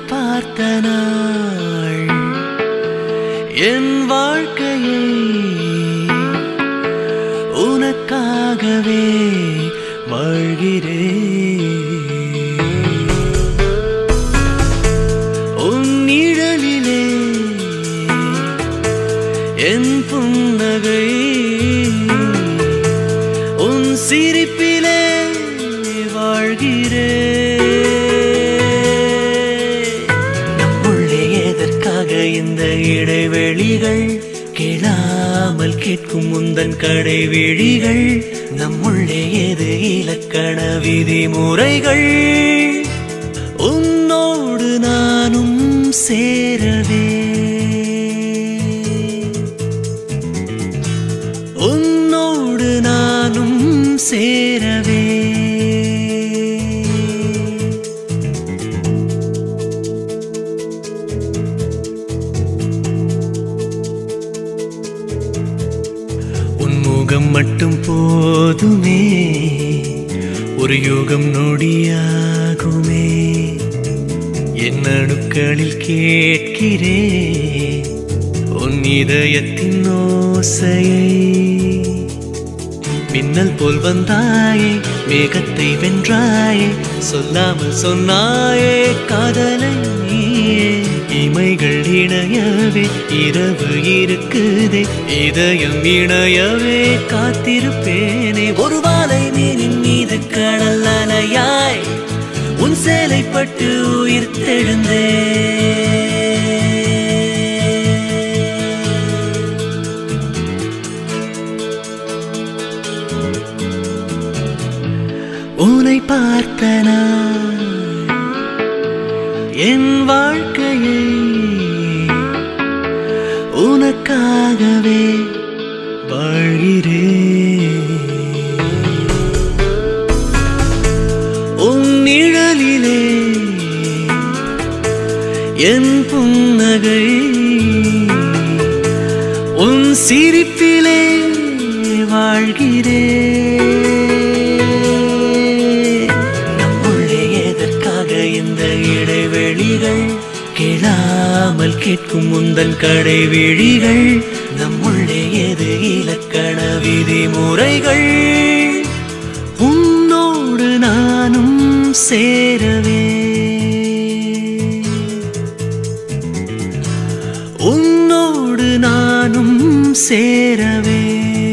பார்த்த நாள் என் வாழ்க்கையை உனக்காகவே வாழ்கிறேன் உன் நிழலிலே என் புன்னகை உன் சிரிப்பிலே வாழ்கிறேன் நம்முள்ளே எதற்காக இந்த இடைவெளிகள் கேளாமல் கேட்கும் முந்தன் கடைவெளிகள் நம்முள்ளே எது இலக்கண விதிமுறைகள் உன்னோடு நானும் சேரவே உன்னோடு நானும் சேரவே உன் முகம் மட்டும் போதுமே ஒரு யுகம் நொடியாகுமே என் அணுக்களில் கேட்கிறேன் உன் இதயத்தின் ஓசையை மின்னல் போல் வந்தாயே மேகத்தை வென்றாயே சொல்லாமல் சொன்னாயே காதலை நீயே இமைகள் இணையவே இரவு இருக்குதே இதயம் இணையவே காத்திருப்பேனே ஒரு வாழை மீனின் மீது கடல் அலையாய் உன் சேலைப்பட்டு உயிர் தெழுந்தே உன்னை பார்த்த நான் என் வாழ்க்கையை உனக்காகவே வாழ்கிறேன் உன் நிழலிலே என் புன்னகை உன் சிரிப்பிலே வாழ்கிறேன் நம்முள்ளே எதற்காக இந்த இடைவெளிகள் கேளாமல் கேட்கும் முந்தன் கடைவெளிகள் நம்முள்ளே எது இலக்கண விதிமுறைகள் உன்னோடு நானும் சேரவே உன்னோடு நானும் சேரவே